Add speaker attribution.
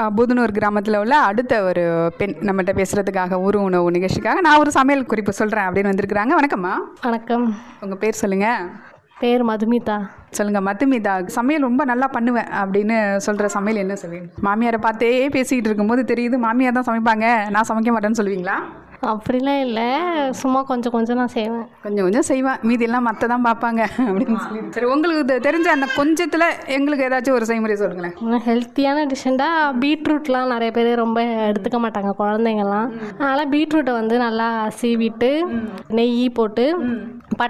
Speaker 1: அஹ், புதுனூர் கிராமத்தில் உள்ள அடுத்த ஒரு பெண் நம்மகிட்ட பேசுகிறதுக்காக ஊர் உணவு நிகழ்ச்சிக்காக நான் ஒரு சமையல் குறிப்பு சொல்கிறேன் அப்படின்னு வந்திருக்கிறாங்க வணக்கம்மா
Speaker 2: வணக்கம்
Speaker 1: உங்கள் பேர் சொல்லுங்கள்
Speaker 2: பேர் மதுமிதா
Speaker 1: சொல்லுங்கள் மத்துமிதா சமையல் ரொம்ப நல்லா பண்ணுவேன் அப்படின்னு சொல்கிற சமையல் என்ன சொல்லுவீங்க மாமியாரை பார்த்தே பேசிக்கிட்டு இருக்கும்போது தெரியுது மாமியார் தான் சமைப்பாங்க நான் சமைக்க மாட்டேன்னு சொல்லுவீங்களா
Speaker 2: அப்படிலாம் இல்லை சும்மா கொஞ்சம் கொஞ்சம் நான் செய்வேன்
Speaker 1: கொஞ்சம் கொஞ்சம் செய்வேன் மீதியெல்லாம் மற்ற தான் பார்ப்பாங்க அப்படின்னு சொல்லி சரி உங்களுக்கு தெ- தெரிஞ்ச அந்த கொஞ்சத்தில் எங்களுக்கு ஏதாச்சும் ஒரு செய்முறை சொல்லுங்களேன்
Speaker 2: இன்னும் ஹெல்த்தியான டிஷ்ஷண்டாக பீட்ரூட்லாம் நிறைய பேர் ரொம்ப எடுத்துக்க மாட்டாங்க குழந்தைங்கலாம் அதனால் பீட்ரூட்டை வந்து நல்லா சீவிட்டு நெய் போட்டு